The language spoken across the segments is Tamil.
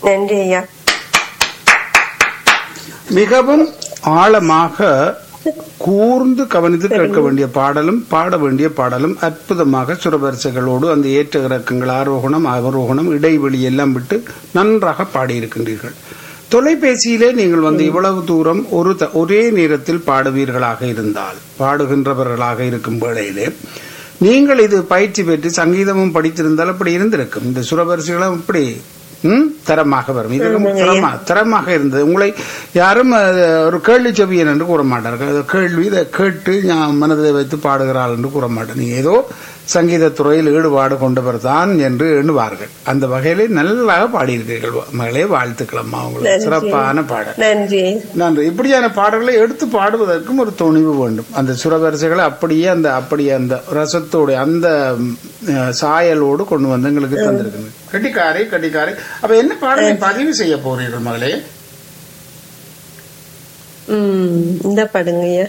நன்றி ஐயா மிகவும் ஆழமாக கூர்ந்து கவனித்து கேட்க வேண்டிய பாடலும் பாட வேண்டிய பாடலும் அற்புதமாக சுரவரிசைகளோடு அந்த ஏற்ற இறக்கங்கள் ஆரோகணம் அவரோகணம் இடைவெளி எல்லாம் விட்டு நன்றாக பாடியிருக்கின்றீர்கள் தொலைபேசியிலே நீங்கள் வந்து இவ்வளவு தூரம் ஒரு த- ஒரே நேரத்தில் பாடுவீர்களாக இருந்தால் பாடுகின்றவர்களாக இருக்கும் வேளையிலே நீங்கள் இது பயிற்சி பெற்று சங்கீதமும் படித்திருந்தால் அப்படி இருந்திருக்கும் இந்த சுரவரிசைகளும் இப்படி ம், தரமாக வரும் இது தரமா தரமாக இருந்தது உங்களை யாரும் அஹ், ஒரு கேள்வி செவியன் என்று கூற மாட்டார்கள் அது கேள்வி இதை கேட்டு ஞா- மனதில் வைத்து பாடுகிறாள் என்று கூற மாட்டேன் நீங்க ஏதோ சங்கீத துறையில் ஈடுபாடு கொண்டவர் தான் என்று எண்ணுவார்கள் அந்த வகையிலே நல்லாக பாடியிருக்கிறீர்கள் மகளே வாழ்த்துக்களம்மா உங்களுக்கு சிறப்பான பாடல் நன்றி நன்றி இப்படியான பாடல்களை எடுத்து பாடுவதற்கும் ஒரு துணிவு வேண்டும் அந்த சுரவரிசைகளை அப்படியே அந்த அப்படியே அந்த ரசத்தோடு அந்த ம், அஹ், சாயலோடு கொண்டு வந்து எங்களுக்கு தந்திருக்குங்க கட்டிக்காரை கட்டிக்காரை அப்ப என்ன பாடலை பதிவு செய்ய போறீர்கள் மகளே ம் இந்த பாடுங்க ஐயா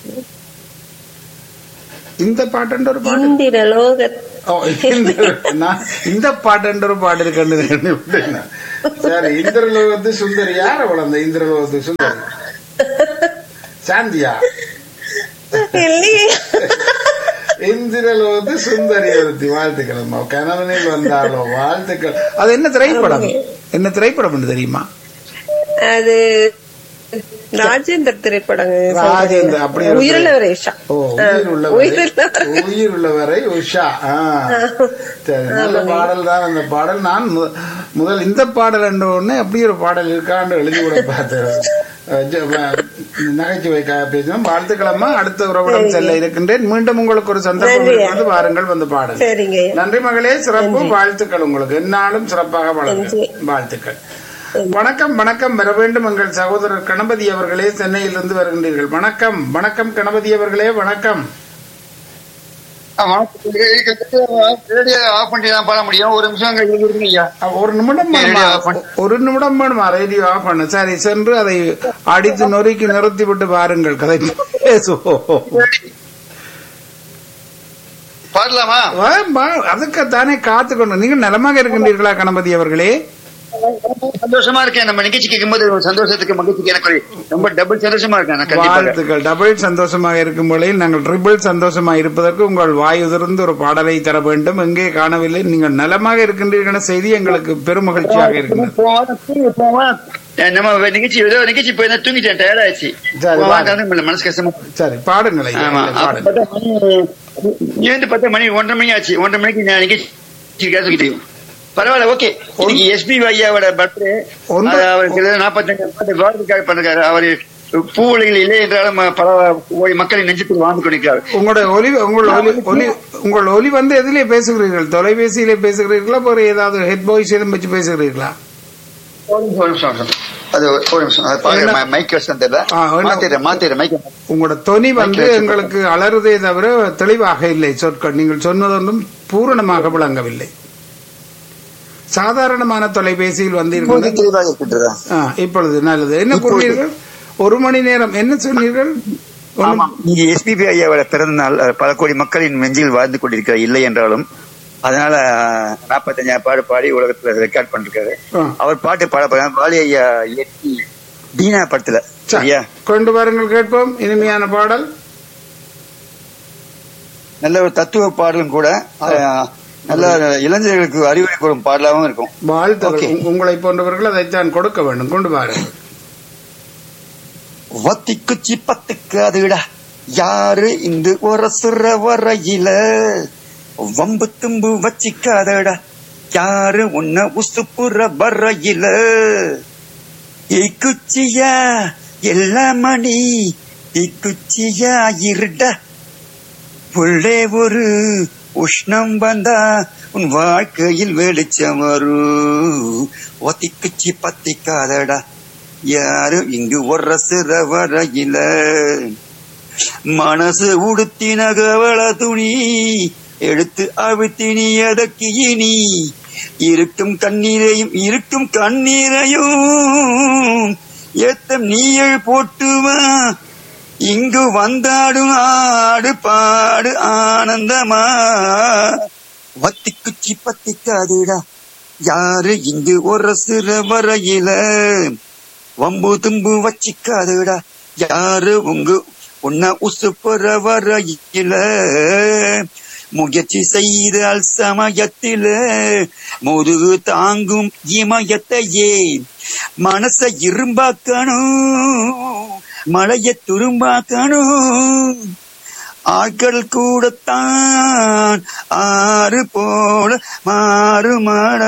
இந்த பாட்டுன்ற ஒரு பாட்டு இந்திர லோக ஓ, இந்த- நான் இந்த பாட்டுன்ற ஒரு பாட்டு இருக்குன்னு விட்டேன் நான். சரி இந்திரலோகத்து சுந்தரி யார வளர்ந்த இந்திரலோகத்து சுந்தரி சாந்தியா இல்லையே இந்திரலோகத்து சுந்தரி ஒருத்தி வாழ்த்துக்கள் அம்மா கணவனில் வந்தாலோ வாழ்த்துக்கள் அது என்ன திரைப்படம் என்ன திரைப்படம் என்று தெரியுமா அது ராஜேந்தர் திரைப்படங்க ராஜேந்திர அப்படி ஒரு- உயிருள்ளவர் உஷா ஓ உயிர் உள்ளவரை உயிருள்ளவர் உயிர் உள்ளவரை உஷா ஆ. சரி நல்ல பாடல் தான் அந்த பாடல் நான் மு- முதல் இந்த பாடல் என்ற உடனே அப்படி ஒரு பாடல் இருக்கான்னு எழுதி கூட பார்த்தேன் அஹ் ஜ- வ- நகைச்சுவைக்காக பேசினோம் வாழ்த்துக்களம்மா அடுத்த உறவிடம் செல்ல இருக்கின்றேன் மீண்டும் உங்களுக்கு ஒரு சந்தர்ப்பம் நன்றி. இருக்கிறது வாருங்கள் வந்து பாடல் சரிங்க ஐயா. நன்றி மகளே சிறப்பு வாழ்த்துக்கள் உங்களுக்கு என்னாலும் சிறப்பாக வளருங்க நன்றி. வாழ்த்துக்கள் வணக்கம் வணக்கம் வர வேண்டும் எங்கள் சகோதரர் கணபதி அவர்களே சென்னையிலிருந்து வருகின்றீர்கள் வணக்கம் வணக்கம் கணபதி அவர்களே வணக்கம் ரேடியோ ஆஃப் பண்ணி தான் பாட முடியும் ஒரு நிமிஷம் கழிச்சு கொடுங்க ஐயா அஹ், ஒரு நிமிடம் வேணுமா? ரேடியோ ஆஃப் பண்ணு. ஒரு நிமிடம் வேணுமா ரேடியோ ஆஃப் பண்ண சரி சென்று அதை அடித்து நொறுக்கி நிறுத்தி விட்டு பாருங்கள் கதை பேசுவோம் பாடலாமா வா, வா, அதுக்குத்தானே காத்து கொண்டு நீங்கள் நலமாக இருக்கின்றீர்களா கணபதி அவர்களே சந்தோஷமா இருக்கேன் நம்ம நிகழ்ச்சி கேட்கும் போது ஒரு சந்தோஷத்துக்கு மகிழ்ச்சிக்கு எனக்கு ஒரு ரொம்ப டபுள் சந்தோஷமா இருக்கேன் நான் கண்டிப்பா வாழ்த்துக்கள் டபுள் சந்தோஷமாக இருக்கும் வேளையில் நாங்கள் ட்ரிபிள் சந்தோஷமாக இருப்பதற்கு உங்கள் வாய் உதிர்ந்து ஒரு பாடலை தர வேண்டும் எங்கே காணவில்லை நீங்கள் நலமாக இருக்கின்றீர்கள் என்ற செய்தி எங்களுக்கு பெருமகிழ்ச்சியாக இருக்கின்றது போவான், தூங்கி போவான். நம்ம நிகழ்ச்சி ஏதோ நிகழ்ச்சி போய் தூங்கிட்டேன் டயர்ட் ஆயிடுச்சு சரி, போவான், வாங்க. வந்து மனசு கஷ்டமா சரி பாடுங்கள் ஐயா, ஆமா இல்லை, அப்ப பாடுங்கள் பார்த்தா மணி நீ வந்து பார்த்தா மணி ஒன்றரை மணி ஆச்சு ஒன்றரை மணிக்கு நான் நிகழ்ச்சி கேட்டுக்கிட்டு பரவாயில்ல ஓகே இன்னைக்கு எஸ்பி ஐயாவோட பர்த்டே ஒன்று- அவருக்கு நாற்பத்தஞ்சு பாட்டு வாழ்த்துக்காக பண்ணிருக்காரு அவரு பூவுலகில் இல்லை என்றாலும் பல கோடி மக்களின் நெஞ்சத்தில் வாழ்ந்து கொண்டிருக்கிறார் உங்களுடைய ஒலி உங்கள் ஒலி ஒலி உங்கள் ஒலி வந்து எதிலே பேசுகிறீர்கள் தொலைபேசியிலே பேசுகிறீர்களா ஒரு ஏதாவது ஹெட் பாய்ஸ் எதுவும் வச்சு பேசுகிறீர்களா ஒரு நிமிஷம், ஒரு நிமிஷம், ஒரு நிமிஷம். அது ஒரு ஒரு நிமிஷம் அது பாருங்க, என்ன? மை- மைக் வச்சு தெரியல ஆ, என்ன? மாத்திடுறேன் மாத்திடுறேன் மைக் உங்களோட தொனி வந்து வச்சு எங்களுக்கு அலறுதே தவிர தெளிவாக இல்லை சொற்கள் நீங்கள் சொன்னதொன்றும் பூரணமாக விளங்கவில்லை சாதாரணமான தொலைபேசியில் வந்து இப்போது இருக்கின்ற தெளிவாக இருக்கின்றதா ஆ, இப்பொழுது நல்லது என்ன கூறினீர்கள் ஒரு மணி நேரம் என்ன சொன்னீர்கள் ஒண்ணும்- ஆமா நீங்க எஸ்பிபி ஐயாவோட பிறந்த நாள் அஹ், பல கோடி மக்களின் நெஞ்சில் வாழ்ந்து கொண்டிருக்கிறார் இல்லை என்றாலும் அதனால நாற்பத்தஞ்சாயிரம் பாடு பாடி உலகத்துல ரெக்கார்ட் பண்ணிருக்காரு ஆ. அவர் பாட்டு பாட போறாங்க வாலி ஐயா இயற்றி தீனா படத்துல சரி, சரியா கொண்டு வாருங்கள் கேட்போம் இனிமையான பாடல் நல்ல ஒரு தத்துவ பாடலும் கூட அஹ், நல்ல இளைஞர்களுக்கு அறிவுரை கூறும் பாடலாவும் இருக்கும் வாழ்த்துக்கள் Okay. உ- உங்களை போன்றவர்கள் அதைத்தான் கொடுக்க வேண்டும் கொண்டு வாருங்கள் வத்தி குச்சி பத்துக்கு அதுடா யாரு இந்த உரசுற வரையில வம்பு தும்பு வச்சிக்காதடா யாரு உன்ன உசுப்புற வரையில குச்சியா எல்லா மணி குச்சியா இருடா உள்ளே ஒரு உஷ்ணம் வந்தா உன் வாழ்க்கையில் வெளிச்சம் வரும் ஒத்திக்குச்சி பத்திக்காதடா யாரும் இங்கு உரசுற வரையில மனசு உடுத்தின கவள துணி எடுத்து அழுத்தினி எதற்கு இனி இருக்கும் கண்ணீரையும் இருக்கும் கண்ணீரையும் ஏத்தம் நீயல் போட்டுவா இங்கு வந்தாடும் ஆடு பாடு ஆனந்தமா வத்தி குச்சி பத்திக்காதுடா யாரு இங்கு ஒரு சிறு வரையில வம்பு தும்பு வச்சிக்காதுடா யாரு உங்க உன்ன உசுப்புற வரையில முயற்சி செய்தால் சமயத்தில முதுகு தாங்கும் இமயத்தையே மனச இரும்பாக்கணும் மழைய துரும்பாக்கணும் ஆட்கள் கூடத்தான் ஆறு போல மாறுமாடா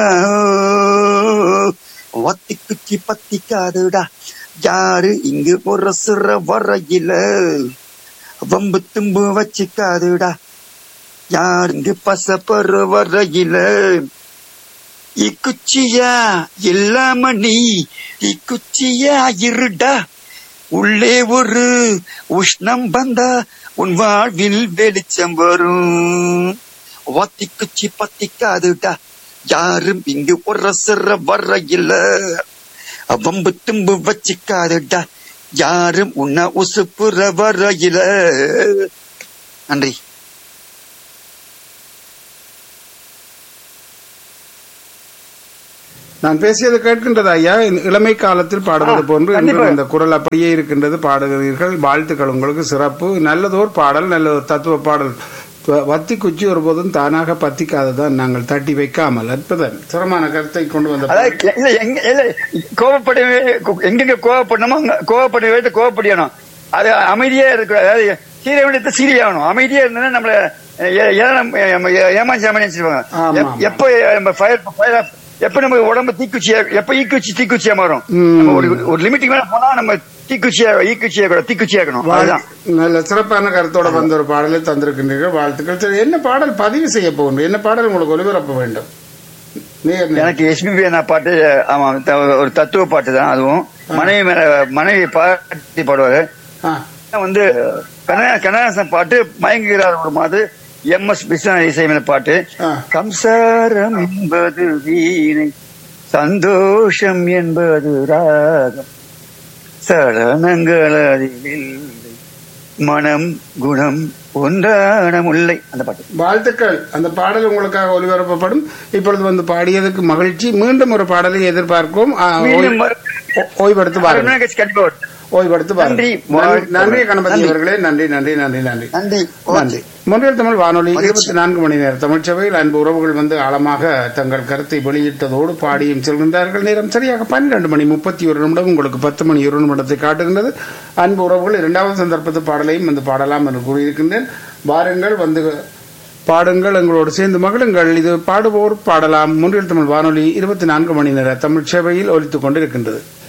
ஒத்தி குச்சி பத்திக்காதுடா யாரு இங்கு ஒரு சிற வரையில வம்பு தும்பு வச்சுக்காதுடா யார் இங்கு பசப்பரு வரையில இக்குச்சியா இல்லாம நீ இக்குச்சியா இருடா உள்ளே ஒரு உஷ்ணம் வந்தா உன் வாழ்வில் வெளிச்சம் வரும் ஒத்தி குச்சி பத்திக்காதுடா யாரும் இங்கு ஒரு சிற வரையில வம்பு தும்பு வச்சுக்காதுடா யாரும் உன்ன உசுப்புற வரையில நன்றி நான் பேசியது கேட்கின்றது ஐயா இந்த இளமை காலத்தில் பாடுவது ஆ, போன்று கண்டிப்பா. இன்றும் இந்த குரல் அப்படியே இருக்கின்றது பாடுகிறீர்கள் வாழ்த்துக்கள் உங்களுக்கு சிறப்பு நல்லதோர் பாடல் நல்லதொரு தத்துவ பாடல் ப- வத்தி குச்சி ஒருபோதும் தானாக பத்திக்காததான் நாங்கள் தட்டி வைக்காமல் அற்புதம் சிரமான கருத்தை கொண்டு வந்த அதாவது இல்ல எங்க இல்ல கோவப்படவே எங்கெங்க கோவப்படணுமோ அங்க கோவப்பட வேண்டிய கோவப்படியணும் அது அமைதியா இருக்கு அதாவது சீரிய வேண்டியது சீரியாகணும் அமைதியா இருந்தா நம்மள ஏ- ஏளனம், ஏ- ஏ- ஏமாச்சி ஏமாச்சிருவாங்க ஆமா, எப்- எப்ப நம்ம ஃபயர் ஃபயர் எப்ப நம்ம உடம்பு தீக்குச்சியா எப்ப ஈக்குச்சி தீக்குச்சியா மாறும் ம். நம்ம ஒரு ஒரு லிமிட்டுக்கு மேல போனா நம்ம தீக்குச்சியா ஈக்குச்சியா கூட தீக்குச்சியாக்கணும் வாழ்- அதுதான் நல்ல சிறப்பான கருத்தோட வந்த ஒரு பாடலை தந்திருக்கின்றீர்கள் வாழ்த்துக்கள் சரி என்ன பாடல் பதிவு செய்ய போகின்ற என்ன பாடல் உங்களுக்கு ஒளிபரப்ப வேண்டும் நேர் நேர். எனக்கு எஸ்பிபி நான் பாட்டு ஆமா த- ஒரு தத்துவ பாட்டு தான் அதுவும் மனைவி மேல மனைவி பாட்டி பாடுவாரு ஆ, வந்து கண்ணா- கண்ணதாசன் பாட்டு மயங்குகிறார் ஒரு மாது எம் எஸ் விஸ்வநாத இசைமேல பாட்டு ஆ. சம்சாரம் என்பது வீணை சந்தோஷம் என்பது ராகம் சலனங்கள் அதில் இல்லை மனம் குணம் ஒன்றான முல்லை அந்த பாட்டு வாழ்த்துக்கள் அந்த பாடல் உங்களுக்காக ஒளிபரப்பப்படும் இப்பொழுது வந்து பாடியதுக்கு மகிழ்ச்சி மீண்டும் ஒரு பாடலை எதிர்பார்க்கிறோம் ஆ, மீண்டும் ஓய்- ஓ- ஓய்வெடுத்து அரை மணி பாருங்கள் நேரம் கழிச்சு கண்டிப்பா வரும். ஓய்வெடுத்து நன்றி. பாருங்கள் நன்றி கணபதி நன்றி. அவர்களே நன்றி நன்றி நன்றி நன்றி நன்றி நன்றி மொழியல் தமிழ் வானொலி மகிழ்ச்சி. இருபத்தி நான்கு மணி நேரம் தமிழ்ச்சபையில் அன்பு உறவுகள் வந்து ஆழமாக தங்கள் கருத்தை வெளியிட்டதோடு பாடியும் செல்கின்றார்கள் நேரம் சரியாக பன்னிரண்டு மணி முப்பத்தி ஒரு நிமிடம் உங்களுக்கு பத்து மணி ஒரு நிமிடத்தை காட்டுகின்றது அன்பு உறவுகள் இரண்டாவது சந்தர்ப்பத்து பாடலையும் வந்து பாடலாம் என்று கூறியிருக்கின்றேன் வாருங்கள் வந்து பாடுங்கள் எங்களோடு சேர்ந்து மகிழுங்கள் இது பாடுவோர் பாடலாம் முன்றில் தமிழ் வானொலி இருபத்தி நான்கு மணி நேர தமிழ் சேவையில் ஒலித்துக் கொண்டிருக்கின்றது